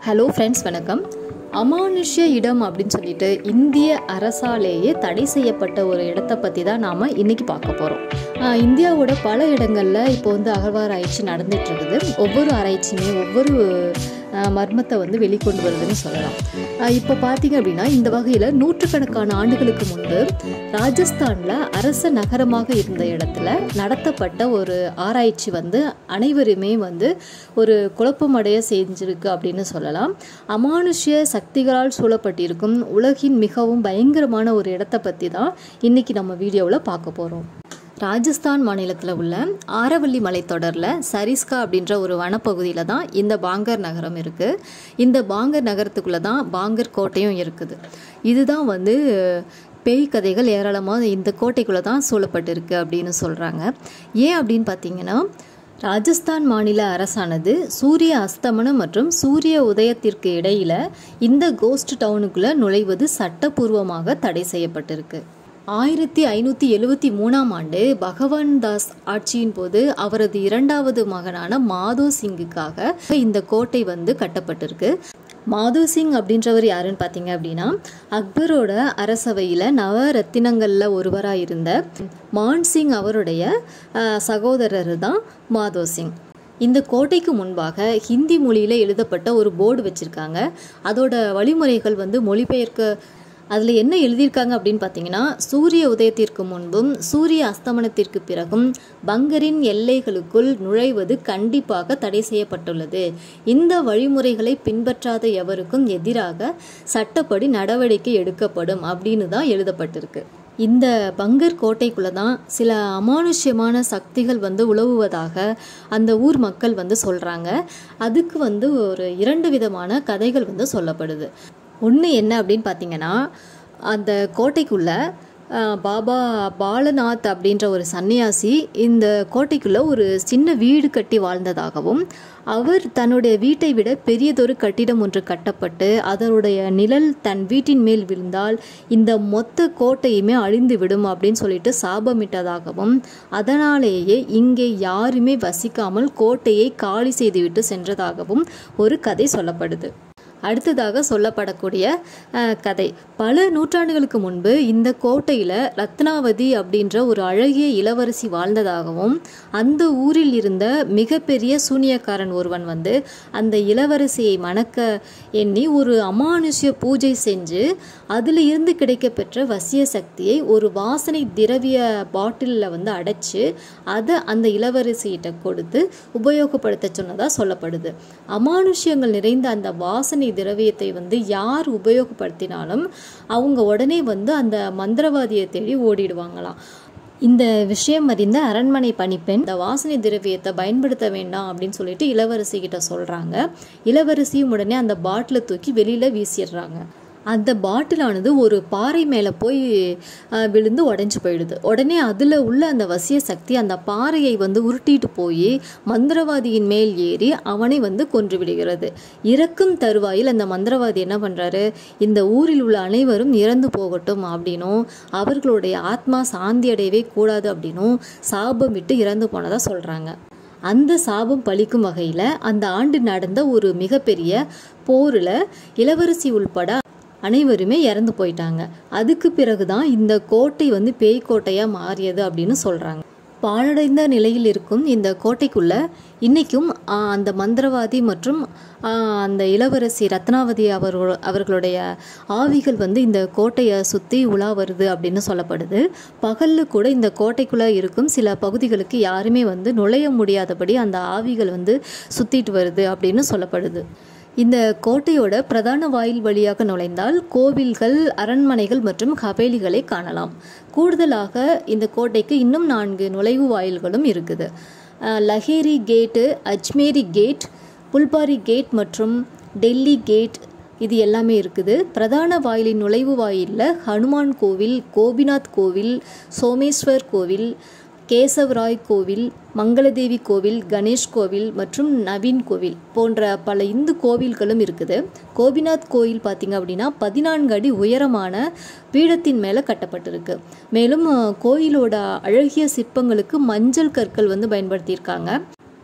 hello friends வணக்கம் அமானுஷ்ய இடம் அப்படின்னு சொல்லிட்டு இந்திய அரசாலேயே தடை செய்யப்பட்ட ஒரு இடத்தை பற்றி தான் நாம் இன்றைக்கி பார்க்க போகிறோம் இந்தியாவோட பல இடங்களில் இப்போ வந்து அகழ்வாராய்ச்சி நடந்துட்டு இருக்குது ஒவ்வொரு ஆராய்ச்சியுமே ஒவ்வொரு ஆஹ், மர்மத்தை வந்து வெளிக்கொண்டு வருதுன்னு சொல்லலாம் ஆஹ், இப்போ பார்த்தீங்க அப்படின்னா இந்த வகையில் நூற்றுக்கணக்கான ஆண்டுகளுக்கு முன்பு ராஜஸ்தானில் அரச நகரமாக இருந்த இடத்துல நடத்தப்பட்ட ஒரு ஆராய்ச்சி வந்து அனைவருமே வந்து ஒரு குழப்பமடைய செஞ்சிருக்கு அப்படின்னு சொல்லலாம் அமானுஷ்ய சக்திகளால் சூழப்பட்டிருக்கும் உலகின் மிகவும் பயங்கரமான ஒரு இடத்தை பற்றி தான் இன்னைக்கு நம்ம வீடியோவில் பார்க்க போகிறோம் ராஜஸ்தான் மாநிலத்தில் உள்ள ஆரவல்லி மலைத்தொடரில் சரிஸ்கா அப்படின்ற ஒரு வனப்பகுதியில் தான் இந்த பாங்கர் நகரம் இருக்குது இந்த பாங்கர் நகரத்துக்குள்ளே தான் பாங்கர் கோட்டையும் இருக்குது இதுதான் வந்து பேய் கதைகள் ஏராளமாக இந்த கோட்டைக்குள்ளே தான் சூழப்பட்டிருக்கு அப்படின்னு சொல்கிறாங்க ஏன் அப்படின்னு பார்த்தீங்கன்னா ராஜஸ்தான் மாநில அரசானது சூரிய அஸ்தமனம் மற்றும் சூரிய உதயத்திற்கு இடையில இந்த கோஸ்ட் டவுனுக்குள்ள நுழைவது சட்டப்பூர்வமாக தடை செய்யப்பட்டிருக்கு ஆயிரத்தி ஐநூற்றி எழுவத்தி மூணாம் ஆண்டு பகவான் தாஸ் ஆட்சியின் போது அவரது இரண்டாவது மகனான மாதோ சிங்குக்காக இந்த கோட்டை வந்து கட்டப்பட்டிருக்கு மாதோ சிங் அப்படின்றவர் யாருன்னு பார்த்தீங்க அப்படின்னா அக்பரோட அரசவையில் நவ ரத்தினங்களில் ஒருவராக இருந்த மான் சிங் அவருடைய அஹ், சகோதரர் தான் மாதோ சிங் இந்த கோட்டைக்கு முன்பாக ஹிந்தி மொழியில் எழுதப்பட்ட ஒரு போர்டு வச்சுருக்காங்க அதோட வழிமுறைகள் வந்து மொழிபெயர்க்க அதில் என்ன எழுதியிருக்காங்க அப்படின்னு பார்த்தீங்கன்னா சூரிய உதயத்திற்கு முன்பும் சூரிய அஸ்தமனத்திற்கு பிறகும் பங்கரின் எல்லைகளுக்குள் நுழைவது கண்டிப்பாக தடை செய்யப்பட்டுள்ளது இந்த வழிமுறைகளை பின்பற்றாத எவருக்கும் எதிராக சட்டப்படி நடவடிக்கை எடுக்கப்படும் அப்படின்னு தான் எழுதப்பட்டிருக்கு இந்த பங்கர் கோட்டைக்குள்ளே தான் சில அமானுஷ்யமான சக்திகள் வந்து உலவுவதாக அந்த ஊர் மக்கள் வந்து சொல்கிறாங்க அதுக்கு வந்து ஒரு இரண்டு விதமான கதைகள் வந்து சொல்லப்படுது ஒன்று என்ன அப்படின்னு பார்த்தீங்கன்னா அந்த கோட்டைக்குள்ள அஹ், பாபா பாலநாத் அப்படின்ற ஒரு சன்னியாசி இந்த கோட்டைக்குள்ள ஒரு சின்ன வீடு கட்டி வாழ்ந்ததாகவும் அவர் தன்னுடைய வீட்டை விட பெரியதொரு கட்டிடம் ஒன்று கட்டப்பட்டு அதனுடைய நிழல் தன் வீட்டின் மேல் விழுந்தால் இந்த மொத்த கோட்டையுமே அழிந்து விடும் அப்படின்னு சொல்லிட்டு சாபமிட்டதாகவும் அதனாலேயே இங்கே யாருமே வசிக்காமல் கோட்டையை காலி செய்துவிட்டு சென்றதாகவும் ஒரு கதை சொல்லப்படுது அடுத்ததாக சொல்லப்படக்கூடிய அஹ், கதை பல நூற்றாண்டுகளுக்கு முன்பு இந்த கோட்டையில் ரத்னாவதி அப்படின்ற ஒரு அழகிய இளவரசி வாழ்ந்ததாகவும் அந்த ஊரில் இருந்த மிகப்பெரிய சூனியக்காரன் ஒருவன் வந்து அந்த இளவரசியை மணக்க எண்ணி ஒரு அமானுஷ்ய பூஜை செஞ்சு அதில் இருந்து கிடைக்கப்பெற்ற வசிய சக்தியை ஒரு வாசனை திரவிய பாட்டிலில் வந்து அடைச்சு அதை அந்த இளவரசியிட்ட கொடுத்து உபயோகப்படுத்த சொன்னதாக சொல்லப்படுது அமானுஷ்யங்கள் நிறைந்த அந்த வாசனை திரவியத்தை வந்து யார் உபயோகப்படுத்தினாலும் அவங்க உடனே வந்து அந்த மந்திரவாதியை தேடி ஓடிடுவாங்களாம் இந்த விஷயம் அறிந்த அரண்மனை பணிப்பெண் இந்த வாசனை திரவியத்தை பயன்படுத்த வேண்டாம் அப்படின்னு சொல்லிட்டு இளவரசி கிட்ட சொல்றாங்க இளவரசியும் உடனே அந்த பாட்டிலை தூக்கி வெளியில வீசிடுறாங்க அந்த பாட்டிலானது ஒரு பாறை மேலே போய் அஹ், விழுந்து உடஞ்சி போயிடுது உடனே அதில் உள்ள அந்த வசிய சக்தி அந்த பாறையை வந்து உருட்டிட்டு போய் மந்திரவாதியின் மேல் ஏறி அவனை வந்து கொன்று விடுகிறது இறக்கும் தருவாயில் அந்த மந்திரவாதி என்ன பண்ணுறாரு இந்த ஊரில் உள்ள அனைவரும் இறந்து போகட்டும் அப்படின்னும் அவர்களுடைய ஆத்மா சாந்தி அடையவே கூடாது அப்படின்னும் சாபமிட்டு இறந்து போனதாக சொல்கிறாங்க அந்த சாபம் பலிக்கும் வகையில் அந்த ஆண்டு நடந்த ஒரு மிகப்பெரிய போரில் இளவரசி உள்பட அனைவருமே இறந்து போயிட்டாங்க அதுக்கு பிறகுதான் இந்த கோட்டை வந்து பேய் கோட்டையாக மாறியது அப்படின்னு சொல்கிறாங்க பாழடைந்த நிலையில் இருக்கும் இந்த கோட்டைக்குள்ள இன்னைக்கும் ஆஹ், அந்த மந்திரவாதி மற்றும் ஆஹ், அந்த இளவரசி ரத்னாவதி அவர்களோ அவர்களுடைய ஆவிகள் வந்து இந்த கோட்டையை சுற்றி உலா வருது அப்படின்னு சொல்லப்படுது பகலில் கூட இந்த கோட்டைக்குள்ளே இருக்கும் சில பகுதிகளுக்கு யாருமே வந்து நுழைய முடியாதபடி அந்த ஆவிகள் வந்து சுற்றிட்டு வருது அப்படின்னு சொல்லப்படுது இந்த கோட்டையோட பிரதான வாயில் வழியாக நுழைந்தால் கோவில்கள் அரண்மனைகள் மற்றும் ஹவேலிகளை காணலாம் கூடுதலாக இந்த கோட்டைக்கு இன்னும் நான்கு நுழைவு வாயில்களும் இருக்குது அஹ், லஹேரி கேட்டு அஜ்மேரி கேட் புல்பாரி கேட் மற்றும் டெல்லி கேட் இது எல்லாமே இருக்குது பிரதான வாயிலின் நுழைவு வாயிலில் ஹனுமான் கோவில் கோபிநாத் கோவில் சோமேஸ்வர் கோவில் கேசவராய் கோவில் மங்களதேவி கோவில் கணேஷ் கோவில் மற்றும் நவீன் கோவில் போன்ற பல இந்து கோவில்களும் இருக்குது கோபிநாத் கோயில் பார்த்தீங்க அப்படின்னா பதினான்கு அடி உயரமான பீடத்தின் மேலே கட்டப்பட்டிருக்கு மேலும் அஹ், கோயிலோட அழகிய சிற்பங்களுக்கு மஞ்சள் கற்கள் வந்து பயன்படுத்தியிருக்காங்க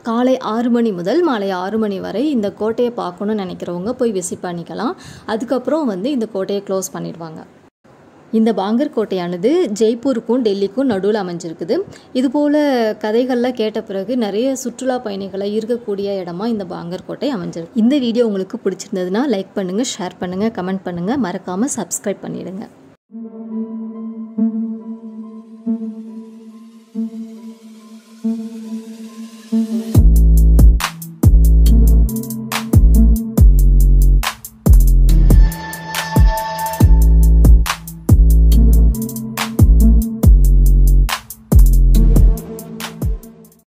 காலை ஆறு மணி முதல் மாலை ஆறு மணி வரை இந்த கோட்டையை பார்க்கணும்னு நினைக்கிறவங்க போய் விசிட் பண்ணிக்கலாம் அதுக்கப்புறம் வந்து இந்த கோட்டையை க்ளோஸ் பண்ணிடுவாங்க இந்த பாங்கர் கோட்டையானது ஜெய்ப்பூருக்கும் டெல்லிக்கும் நடுவில் அமைஞ்சிருக்குது இதுபோல் கதைகள்லாம் கேட்ட பிறகு நிறைய சுற்றுலா பயணிகளை இருக்கக்கூடிய இடமா இந்த பாங்கர் கோட்டை அமைஞ்சிருக்கு இந்த வீடியோ உங்களுக்கு பிடிச்சிருந்ததுன்னா லைக் பண்ணுங்கள் ஷேர் பண்ணுங்கள் கமெண்ட் பண்ணுங்கள் மறக்காமல் சப்ஸ்கிரைப் பண்ணிவிடுங்க